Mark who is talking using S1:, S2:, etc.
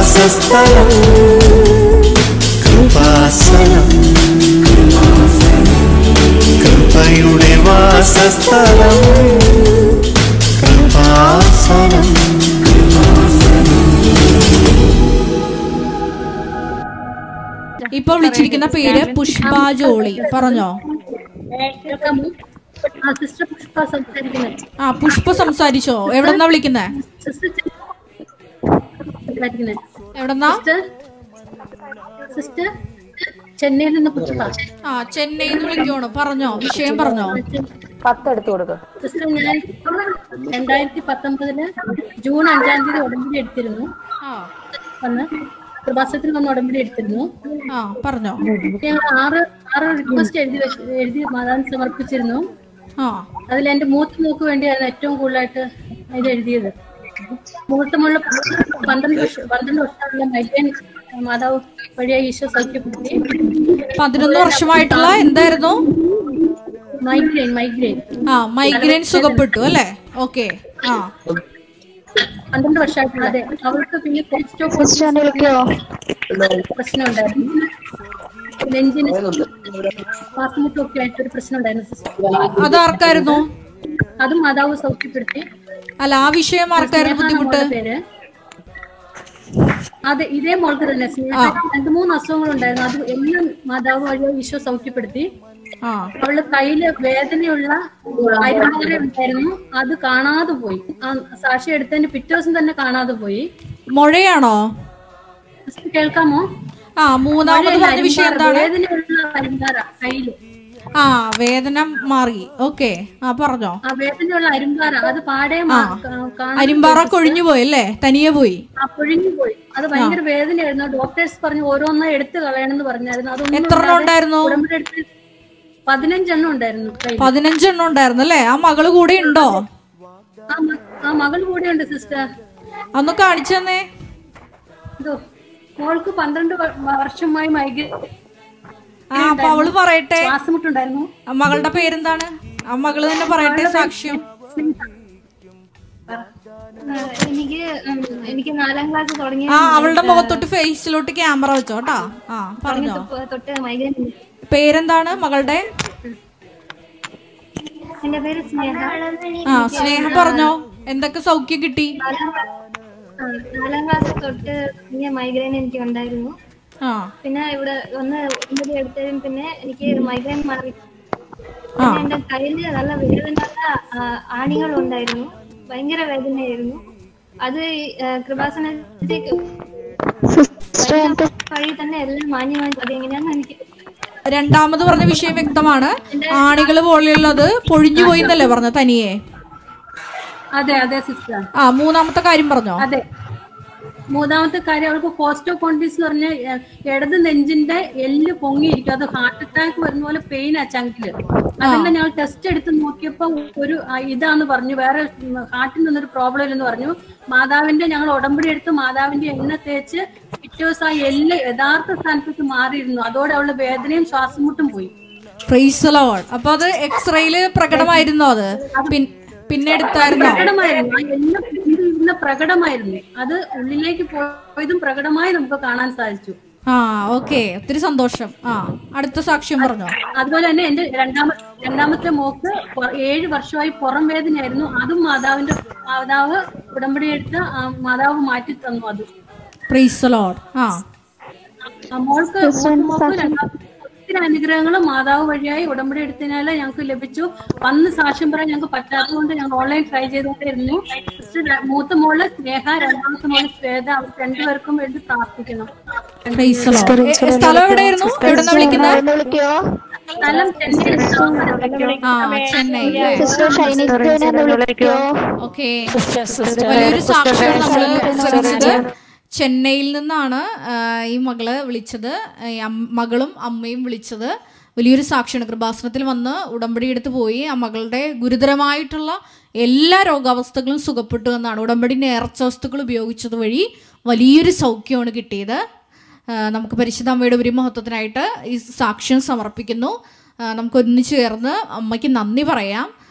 S1: വാസസ്ഥലം കൃപാസനം കൃപയുടെ വാസസ്ഥലം കൃപാസനം
S2: ഇപ്പൊ വിളിച്ചിരിക്കുന്ന പേര് പുഷ്പ ജോളി പറഞ്ഞോ
S3: കേൾക്കാമോ ആ സിസ്റ്റർ പുഷ്പ സംസാരിക്കുന്നത്
S2: ആ പുഷ്പ സംസാരിച്ചോ എവിടെന്നാ വിളിക്കുന്നേ
S3: സിസ്റ്റർ സംസാരിക്കുന്നത്
S2: എവിടെന്നാ
S3: സിസ്റ്റർ സിസ്റ്റർ ചെന്നൈയിൽ നിന്ന് പുഷ്പ
S2: ആ ചെന്നൈയിൽ നിന്ന് വിളിക്കുവാണ് പറഞ്ഞോ വിഷയം പറഞ്ഞോ
S4: പത്തെടുത്ത് കൊടുക്കും
S3: സിസ്റ്റർ ഞാൻ രണ്ടായിരത്തി പത്തൊമ്പതില് ജൂൺ അഞ്ചാം തീയതി ഉടമ്പടി എടുത്തിരുന്നു
S2: ആ
S3: വന്ന് പ്രഭാസത്തിൽ വന്ന് ഉടമ്പടി എടുത്തിരുന്നു
S2: ആ പറഞ്ഞോ
S3: ഞങ്ങൾ ആറ് ആറ് റിക്വസ്റ്റ് എഴുതി വെച്ച് എഴുതി മാതാവിന് സമർപ്പിച്ചിരുന്നു
S2: ആ
S3: അതിൽ എന്റെ മൂത്ത മൂക്ക് വേണ്ടിയായിരുന്നു ഏറ്റവും കൂടുതലായിട്ട് ഇത് എഴുതിയത് മൂത്തമുള്ള പന്ത്രണ്ട് വർഷം പന്ത്രണ്ട് വർഷമുള്ള മൈഗ്രൈൻ മാതാവ് വഴിയായി ഈശോ സൗഖ്യപ്പെടുത്തി
S2: പതിനൊന്ന് വർഷമായിട്ടുള്ള എന്തായിരുന്നു
S3: മൈഗ്രെയിൻ മൈഗ്രെയിൻ
S2: ആ മൈഗ്രെയിൻ സുഖപ്പെട്ടു അല്ലേ ഓക്കെ ആ
S3: പന്ത്രണ്ട് വർഷമായിട്ടുള്ള അതെ അവൾക്ക് പിന്നെ പോസ്റ്റോ പ്രശ്നം ഉണ്ടായിരുന്നു നെഞ്ചിന് ശ്വാസമുട്ടൊക്കെ ആയിട്ടൊരു പ്രശ്നം ഉണ്ടായിരുന്നു സിസ്റ്റർ
S2: അതാർക്കായിരുന്നു
S3: അതും മാതാവ് സൗഖ്യപ്പെടുത്തി
S2: അല്ല ആ വിഷയം ആർക്കായിരുന്നു ബുദ്ധിമുട്ട്
S3: മോളുടെ പേര് അതെ ഇതേ മോൾക്ക് തന്നെ സ്നേഹ രണ്ടു മൂന്ന് അസുഖങ്ങൾ ഉണ്ടായിരുന്നു അത് എല്ലാം മാതാവ് വഴിയോ ഈശോ സൗഖ്യപ്പെടുത്തി
S2: ആ
S3: അവളുടെ കയ്യില് വേദനയുള്ള അരിമാല ഉണ്ടായിരുന്നു അത് കാണാതെ പോയി ആ സാക്ഷി എടുത്തതിന് പിറ്റേ ദിവസം തന്നെ കാണാതെ പോയി
S2: മുഴയാണോ
S3: സിസ്റ്റർ കേൾക്കാമോ
S2: ആ മൂന്നാമത് പറഞ്ഞ വിഷയം എന്താണ്
S3: വേദനയുള്ള അരിമ്പാറ കയ്യില്
S2: ആ വേദന മാറി ഓക്കെ ആ പറഞ്ഞോ
S3: ആ വേദനയുള്ള അരിമ്പാറ അത് പാടെ മാ- കാ- കാണാൻ
S2: അരിമ്പാറ കൊഴിഞ്ഞു പോയി അല്ലേ തനിയെ പോയി
S3: ആ പൊഴിഞ്ഞു പോയി അത് ഭയങ്കര വേദനയായിരുന്നു ഡോക്ടേഴ്സ് പറഞ്ഞു ഓരോന്നും എടുത്ത് കളയണമെന്ന് പറഞ്ഞായിരുന്നു അതൊന്നും
S2: എത്ര എണ്ണം ഉണ്ടായിരുന്നു
S3: ഉടമ്പടി എടുത്ത് പതിനഞ്ചെണ്ണം ഉണ്ടായിരുന്നു കയ്യിൽ.
S2: പതിനഞ്ചെണ്ണം ഉണ്ടായിരുന്നു അല്ലേ ആ മകള് കൂടെ ഉണ്ടോ
S3: ആ മ- ആ മകൾ കൂടെയുണ്ട് സിസ്റ്റർ
S2: ഒന്ന് കാണിച്ചു തന്നേ
S3: ഇതോ മോൾക്ക് പന്ത്രണ്ട് വ- വർഷമായി മൈഗ്രൈൻ
S2: ആ അപ്പൊ അവള് പറയട്ടെ
S3: ശ്വാസമുട്ടുണ്ടായിരുന്നു
S2: ആ മകളുടെ പേരെന്താണ് ആ മകള് തന്നെ പറയട്ടെ സാക്ഷ്യം
S5: എനിക്ക് ഉം, എനിക്ക് നാലാം ക്ലാസ് തുടങ്ങിയ
S2: ആ അവളുടെ മുഖത്തൊട്ട് ഫേസിലോട്ട് ക്യാമറ വെച്ചോ കേട്ടാ ആ പറഞ്ഞോ
S5: തൊട്ട് മൈഗ്രൈൻ
S2: പേരെന്താണ് മകളുടെ
S5: എന്റെ പേര് സ്നേഹ
S2: ആ സ്നേഹ പറഞ്ഞോ എന്തൊക്കെ സൗഖ്യം കിട്ടി
S5: നാലാം ക്ലാ- ആ, നാലാം ക്ലാസ് തൊട്ട് പിന്നെ മൈഗ്രൈൻ എനിക്ക് ഉണ്ടായിരുന്നു
S2: ആ
S5: പിന്നെ ഇവിടെ ഒന്ന് ഒമ്പത് എടുത്തതും പിന്നെ എനിക്ക് മൈഗ്രൈൻ മാറി
S2: ആ
S5: പിന്നെ എന്റെ കയ്യില് നല്ല വേദനയുള്ള ആ, ആണികൾ ഉണ്ടായിരുന്നു ഭയങ്കര വേദനയായിരുന്നു അത് ഈ, ആ, കൃപാസനത്തേക്ക് വഴി തന്നെ എല്ലാം മാഞ്ഞു മാഞ്ഞു അത് എങ്ങനെയാന്ന് എനിക്ക്
S2: രണ്ടാമത് പറഞ്ഞ വിഷയം വ്യക്തമാണ് ആണികൾ പോലെയുള്ളത് പൊഴിഞ്ഞു പോയി എന്നല്ലേ പറഞ്ഞ തനിയെ
S3: അതെ അതെ സിസ്റ്റർ
S2: ആ മൂന്നാമത്തെ കാര്യം പറഞ്ഞോ
S3: അതെ മൂന്നാമത്തെ കാര്യം അവൾക്ക് കോസ്റ്റോകോണ്ടിസ് എന്ന് പറഞ്ഞ എ- ഇടത് നെഞ്ചിന്റെ എല്ല് പൊങ്ങിയിരിക്കും അത് ഹാർട്ട് അറ്റാക്ക് വരുന്ന പോലെ പെയിൻ ആ ചങ്കില് അതെല്ലാം ഞങ്ങൾ ടെസ്റ്റ് എടുത്ത് നോക്കിയപ്പോ ഒരു ആ, ഇതാന്ന് പറഞ്ഞു വേറെ ഹാർട്ടിൽ നിന്നൊരു പ്രോബ്ലം ഇല്ലെന്ന് പറഞ്ഞു മാതാവിന്റെ ഞങ്ങൾ ഉടമ്പടി എടുത്ത് മാതാവിന്റെ എണ്ണ തേച്ച് പിറ്റേ ദിവസം ആ എല്ല് യഥാർത്ഥ സ്ഥാനത്തേക്ക് മാറിയിരുന്നു അതോടെ അവളുടെ വേദനയും ശ്വാസമുട്ടും പോയി
S2: പ്രൈസ് ലോഡ് അപ്പൊ അത് എക്സ്റേയില് പ്രകടമായിരുന്നോ അത് പിൻ- പിന്നെ എടുത്തായിരുന്നോ
S3: പ്രകടമായിരുന്നു ആ എല്ല് ഇരുന്ന പ്രകടമായിരുന്നു അത് ഉള്ളിലേക്ക് പോയതും പ്രകടമായി നമുക്ക് കാണാൻ സാധിച്ചു
S2: ആ ഓക്കെ ഒത്തിരി സന്തോഷം ആ അടുത്ത സാക്ഷ്യം പറഞ്ഞോ
S3: അതുപോലെ തന്നെ എന്റെ രണ്ടാമത്തെ രണ്ടാമത്തെ മോക്ക് പൊ- ഏഴ് വർഷമായി പുറം വേദനയായിരുന്നു അതും മാതാവിന്റെ മാതാവ് ഉടമ്പടി എടുത്ത് ആ മാതാവ് മാറ്റി തന്നു അത്
S2: പ്രൈസ് ലോഡ് ആ
S3: ആ മോൾക്ക് മൂത്ത മോക്ക് രണ്ടാമത്തെ ഒത്തിരി അനുഗ്രഹങ്ങളും മാതാവ് വഴിയായി ഉടമ്പടി എടുത്തതിനാൽ ഞങ്ങൾക്ക് ലഭിച്ചു വന്ന് സാക്ഷ്യം പറയാൻ ഞങ്ങൾക്ക് പറ്റാത്തതുകൊണ്ട് ഞങ്ങൾ ഓൺലൈൻ ട്രൈ ചെയ്തുകൊണ്ടിരുന്നു സിസ്റ്റർ ര- മൂത്ത മോള് സ്നേഹ രണ്ടാമത്തെ മോള് ശ്വേത അവർ രണ്ടുപേർക്കും വേണ്ടി പ്രാർത്ഥിക്കണം
S2: പ്രൈസ് ലോഡ് എ- എ, സ്ഥലം എവിടെയായിരുന്നു എവിടെന്നാ വിളിക്കുന്നത്
S4: വിളിക്കോ
S3: സ്ഥലം ചെന്നൈ
S2: ആ ചെന്നൈ അല്ലേ
S4: സിസ്റ്റർ ഷൈനിസ്റ്റോനെ ഒന്ന് വിളിക്കോ
S2: ഓക്കെ വലിയൊരു സാക്ഷ്യം നമ്മള് ശ്രമിച്ചത് ചെന്നൈയിൽ നിന്നാണ് ആ, ഈ മകള് വിളിച്ചത് ഈ അം- മകളും അമ്മയും വിളിച്ചത് വലിയൊരു സാക്ഷിയാണ് കൃപാസനത്തിൽ വന്ന് ഉടമ്പടി എടുത്ത് പോയി ആ മകളുടെ ഗുരുതരമായിട്ടുള്ള എല്ലാ രോഗാവസ്ഥകളും സുഖപ്പെട്ടു എന്നാണ് ഉടമ്പടി നേർച്ച വസ്തുക്കൾ ഉപയോഗിച്ചത് വഴി വലിയൊരു സൗഖ്യമാണ് കിട്ടിയത് ആ, നമുക്ക് പരിശുദ്ധ അമ്മയുടെ ഒരു മഹത്വത്തിനായിട്ട് ഈ സാക്ഷ്യം സമർപ്പിക്കുന്നു ആ, നമുക്ക് ഒന്നിച്ചു ചേർന്ന് അമ്മയ്ക്ക് നന്ദി പറയാം